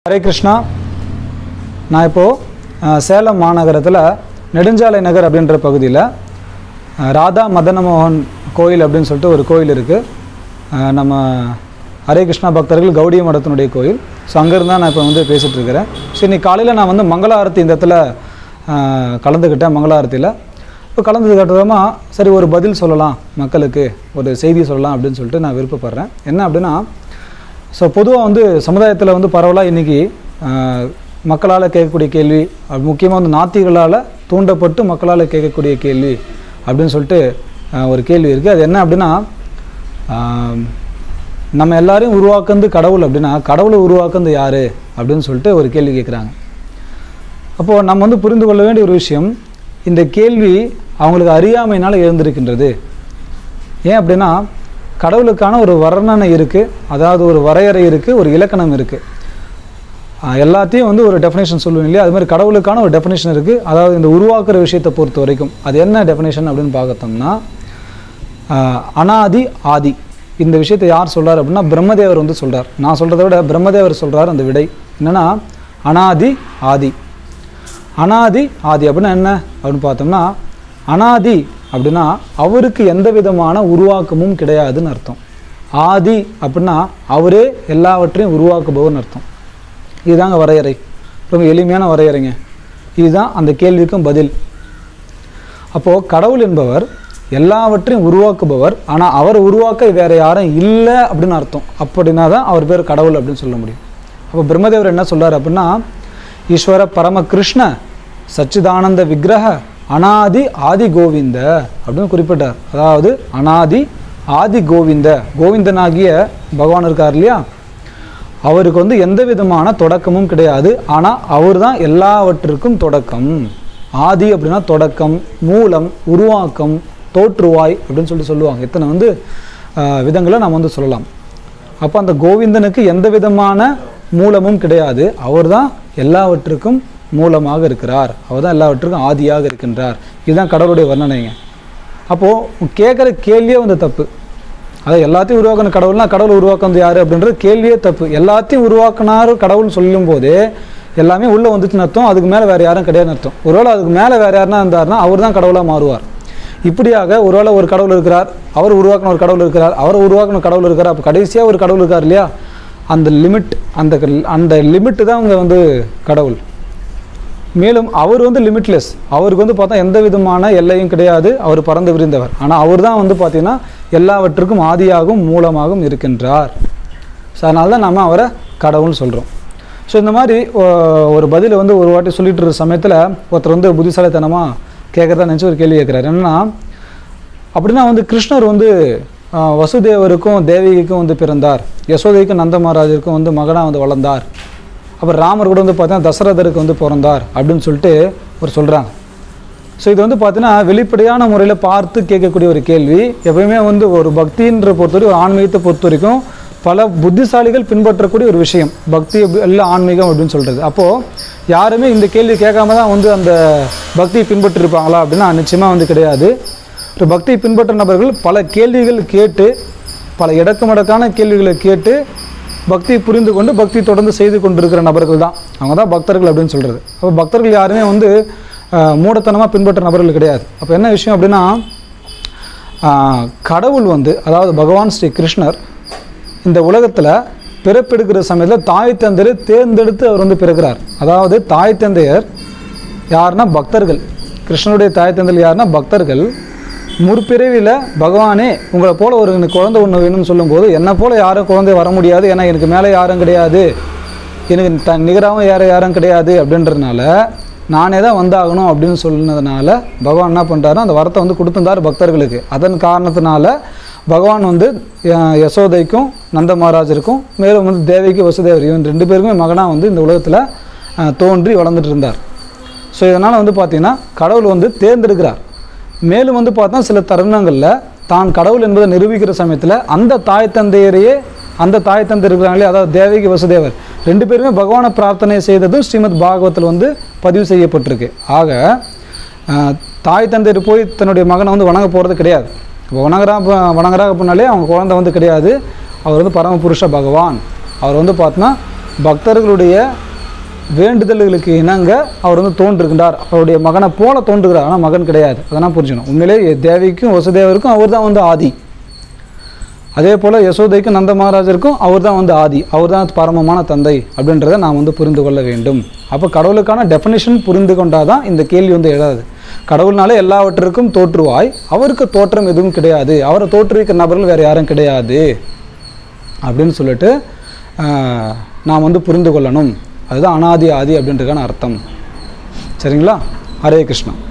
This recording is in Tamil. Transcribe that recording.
ஹரே கிருஷ்ணா நான் இப்போது சேலம் மாநகரத்தில் நெடுஞ்சாலை நகர் அப்படின்ற பகுதியில் அஹ், ராதா மதனமோகன் கோயில் அப்படின்னு சொல்லிட்டு ஒரு கோயில் இருக்குது நம்ம ஹரே கிருஷ்ணா பக்தர்கள் கௌடிய மடத்தினுடைய கோயில் ஸோ அங்கேருந்து தான் நான் இப்போ வந்து பேசிகிட்டு இருக்கிறேன் ஸோ இன்னைக்கு காலையில் நான் வந்து மங்கள ஆரத்தி இந்த இடத்துல அஹ், கலந்துக்கிட்டேன் மங்கள ஆரத்தியில் இப்போ கலந்ததுக்கு அப்புறமா சரி ஒரு பதில் சொல்லலாம் மக்களுக்கு ஒரு செய்தி சொல்லலாம் அப்படின்னு சொல்லிட்டு நான் விருப்பப்படுறேன் என்ன அப்படின்னா ஸோ பொதுவாக வந்து சமுதாயத்தில் வந்து பரவலாக இன்றைக்கி மக்களால் கேட்கக்கூடிய கேள்வி முக்கியமாக வந்து நாத்திகளால் தூண்டப்பட்டு மக்களால் கேட்கக்கூடிய கேள்வி அப்படின்னு சொல்லிட்டு ஆஹ், ஒரு கேள்வி இருக்குது அது என்ன அப்படின்னா ஆஹ், நம்ம எல்லாரையும் உருவாக்குனது கடவுள் அப்படின்னா கடவுளை உருவாக்குனது யார் அப்படின்னு சொல்லிட்டு ஒரு கேள்வி கேட்குறாங்க அப்போது நம்ம வந்து புரிந்து கொள்ள வேண்டிய ஒரு விஷயம் இந்த கேள்வி அவங்களுக்கு அறியாமையினால் எழுந்திருக்கின்றது ஏன் அப்படின்னா கடவுளுக்கான ஒரு வர்ணனை இருக்குது அதாவது ஒரு வரையறை இருக்குது ஒரு இலக்கணம் இருக்குது எல்லாத்தையும் வந்து ஒரு டெஃபினேஷன் சொல்லுவோம் இல்லையா அது மாதிரி கடவுளுக்கான ஒரு டெஃபினேஷன் இருக்குது அதாவது இந்த உருவாக்குற விஷயத்தை பொறுத்த வரைக்கும் அது என்ன டெஃபினேஷன் அப்படின்னு பார்த்தோம்னா ஆஹ், அனாதி ஆதி இந்த விஷயத்தை யார் சொல்றார் அப்படின்னா பிரம்மதேவர் வந்து சொல்றார் நான் சொல்கிறத விட பிரம்மதேவர் சொல்றார் அந்த விடை என்னன்னா அனாதி ஆதி அனாதி ஆதி அப்படின்னா என்ன அப்படின்னு பார்த்தோம்னா அனாதி அப்படின்னா அவருக்கு எந்த விதமான உருவாக்கமும் கிடையாதுன்னு அர்த்தம் ஆதி அப்படின்னா அவரே எல்லாவற்றையும் உருவாக்குபவர்னு அர்த்தம் இதுதாங்க வரையறை ரொம்ப எளிமையான வரையறைங்க இதுதான் அந்த கேள்விக்கும் பதில் அப்போது கடவுள் என்பவர் எல்லாவற்றையும் உருவாக்குபவர் ஆனால் அவர் உருவாக்க வேற யாரும் இல்லை அப்படின்னு அர்த்தம் அப்படின்னா தான் அவர் பேர் கடவுள் அப்படின்னு சொல்ல முடியும் அப்போ பிரம்மதேவர் என்ன சொல்றார் அப்படின்னா ஈஸ்வர பரம கிருஷ்ண சச்சிதானந்த விக்கிரக அனாதி ஆதி கோவிந்த அப்படின்னு குறிப்பிட்டார் அதாவது அனாதி ஆதி கோவிந்த கோவிந்தனாகிய பகவான் இருக்கார் இல்லையா அவருக்கு வந்து எந்த விதமான தொடக்கமும் கிடையாது ஆனால் அவர் தான் எல்லாவற்றிற்கும் தொடக்கம் ஆதி அப்படின்னா தொடக்கம் மூலம் உருவாக்கம் தோற்றுவாய் அப்படின்னு சொல்லிட்டு சொல்லுவாங்க இத்தனை வந்து ஆஹ், விதங்களை நம்ம வந்து சொல்லலாம் அப்போ அந்த கோவிந்தனுக்கு எந்த விதமான மூலமும் கிடையாது அவர் தான் எல்லாவற்றுக்கும் மூலமாக இருக்கிறார் அவர் தான் எல்லாவற்றுக்கும் ஆதியாக இருக்கின்றார் இதுதான் கடவுளுடைய வர்ணனைங்க அப்போது கேட்குற கேள்வியே வந்து தப்பு அதாவது எல்லாத்தையும் உருவாக்கின கடவுள்னா கடவுள் உருவாக்குனது யார் அப்படின்றது கேள்வியே தப்பு எல்லாத்தையும் உருவாக்குனாரு கடவுள்னு சொல்லும் போதே எல்லாமே உள்ளே வந்துச்சுன்னு அர்த்தம் அதுக்கு மேலே வேறு யாரும் கிடையாதுன்னு அர்த்தம் ஒருவேளை அதுக்கு மேலே வேறு யாருன்னா இருந்தாருன்னா அவர் தான் கடவுளாக மாறுவார் இப்படியாக ஒருவேளை ஒரு கடவுள் இருக்கிறார் அவர் உருவாக்கின ஒரு கடவுள் இருக்கிறார் அவர் உருவாக்கின கடவுள் இருக்கிறார் அப்போ கடைசியாக ஒரு கடவுள் இருக்கார் இல்லையா அந்த லிமிட் அந்த அந்த லிமிட்டு தான் அவங்க வந்து கடவுள் மேலும் அவர் வந்து லிமிட்லெஸ் அவருக்கு வந்து பார்த்தா எந்த விதமான எல்லையும் கிடையாது அவர் பறந்து விரிந்தவர் ஆனால் அவர் தான் வந்து பார்த்தீங்கன்னா எல்லாவற்றுக்கும் ஆதியாகவும் மூலமாகவும் இருக்கின்றார் ஸோ அதனால தான் நம்ம அவரை கடவுள்னு சொல்கிறோம் ஸோ இந்த மாதிரி ஒ- ஒரு பதிலை வந்து ஒரு வாட்டி சொல்லிட்டு இருக்க சமயத்தில் ஒருத்தர் வந்து புத்திசாலித்தனமாக கேட்குறதா நினச்சி ஒரு கேள்வி கேட்குறாரு என்னன்னா அப்படின்னா வந்து கிருஷ்ணர் வந்து ஆஹ், வசுதேவருக்கும் தேவகிக்கும் வந்து பிறந்தார் யசோதைக்கும் நந்த மகாராஜருக்கும் வந்து மகனாக வந்து வளர்ந்தார் அப்புறம் ராமர் கூட வந்து பார்த்தீங்கன்னா தசரதருக்கு வந்து பிறந்தார் அப்படின்னு சொல்லிட்டு ஒரு சொல்கிறாங்க ஸோ இது வந்து பார்த்தீங்கன்னா வெளிப்படையான முறையில் பார்த்து கேட்கக்கூடிய ஒரு கேள்வி எப்பயுமே வந்து ஒரு பக்தின்ற பொறுத்தவரை ஒரு ஆன்மீகத்தை பொறுத்த வரைக்கும் பல புத்திசாலிகள் பின்பற்றக்கூடிய ஒரு விஷயம் பக்தி அப்படி- இல்லை ஆன்மீகம் அப்படின்னு சொல்கிறது அப்போது யாருமே இந்த கேள்வி கேட்காம தான் வந்து அந்த பக்தியை பின்பற்றிருப்பாங்களா அப்படின்னா நிச்சயமாக வந்து கிடையாது ஒரு பக்தியை பின்பற்ற நபர்கள் பல கேள்விகள் கேட்டு பல இடக்குமடக்கான கேள்விகளை கேட்டு பக்தியை புரிந்து கொண்டு பக்தி தொடர்ந்து செய்து கொண்டிருக்கிற நபர்கள் தான் அவங்க தான் பக்தர்கள் அப்படின்னு சொல்கிறது அப்போ பக்தர்கள் யாருமே வந்து ஆஹ், மூடத்தனமாக பின்பற்ற நபர்கள் கிடையாது அப்போ என்ன விஷயம் அப்படின்னா ஆஹ், கடவுள் வந்து அதாவது பகவான் ஸ்ரீ கிருஷ்ணர் இந்த உலகத்தில் பிறப்பெடுக்கிற சமயத்தில் தாய் தந்தையரை தேர்ந்தெடுத்து அவர் வந்து பிறக்கிறார் அதாவது தாய் தந்தையர் யாருன்னா பக்தர்கள் கிருஷ்ணனுடைய தாய் தந்தையர் யாருன்னா பக்தர்கள் முற்பிறவியில் பகவானே உங்களை போல ஒரு எனக்கு குழந்தை ஒன்று வேணும்னு சொல்லும்போது என்னை போல யாரும் குழந்தை வர முடியாது ஏன்னா எனக்கு மேலே யாரும் கிடையாது எனக்கு த நிகராகவும் யாரும் யாரும் கிடையாது அப்படின்றதுனால நானே தான் வந்தாகணும் அப்படின்னு சொன்னதுனால பகவான் என்ன பண்ணுறாரு அந்த வரத்தை வந்து கொடுத்துருந்தார் பக்தர்களுக்கு அதன் காரணத்தினால பகவான் வந்து அஹ், யசோதைக்கும் நந்த மகாராஜருக்கும் மேலும் வந்து தேவிக்கு வசுதேவர் இவன் ரெண்டு பேருக்குமே மகனாக வந்து இந்த உலகத்தில் தோன்றி வளர்ந்துட்டு இருந்தார் ஸோ இதனால் வந்து பார்த்தீங்கன்னா கடவுள் வந்து தேர்ந்தெடுக்கிறார் மேலும் வந்து பார்த்தா சில தருணங்களில் தான் கடவுள் என்பதை நிரூபிக்கிற சமயத்தில் அந்த தாய் தந்தையரையே அந்த தாய் தந்தை இருக்கிறாங்களே அதாவது தேவகி வசுதேவர் ரெண்டு பேருமே பகவானை பிரார்த்தனை செய்ததும் ஸ்ரீமத் பாகவத்தில் வந்து பதிவு செய்யப்பட்டிருக்கு ஆக ஆஹ், தாய் தந்தையர் போய் தன்னுடைய மகனை வந்து வணங்க போகிறது கிடையாது இப்போ வணங்குறா வணங்குறா அப்படின்னாலே அவங்க குழந்தை வந்து கிடையாது அவர் வந்து பரமபுருஷ பகவான் அவர் வந்து பார்த்தோன்னா பக்தர்களுடைய வேண்டுதல்களுக்கு இணங்க அவர் வந்து தோன்றுகின்றார் அவருடைய மகனை போல தோன்றுகிறார் ஆனால் மகன் கிடையாது அதெல்லாம் புரிஞ்சுக்கணும் உண்மையிலே தேவிக்கும் வசுதேவருக்கும் அவர் தான் வந்து ஆதி அதே போல் யசோதைக்கும் நந்த மகாராஜருக்கும் அவர் தான் வந்து ஆதி அவர் தான் பரமமான தந்தை அப்படின்றத நாம் வந்து புரிந்து கொள்ள வேண்டும் அப்போ கடவுளுக்கான டெஃபினிஷன் புரிந்து கொண்டாதான் இந்த கேள்வி வந்து எழாது கடவுள்னாலே எல்லாவற்றிற்கும் தோற்றுவாய் அவருக்கு தோற்றம் எதுவும் கிடையாது அவரை தோற்றுவிக்கிற நபர்கள் வேறு யாரும் கிடையாது அப்படின்னு சொல்லிட்டு ஆஹ், நாம் வந்து புரிந்து கொள்ளணும் அதுதான் அனாதி ஆதி அப்படின்றதுக்கான அர்த்தம் சரிங்களா ஹரே கிருஷ்ணா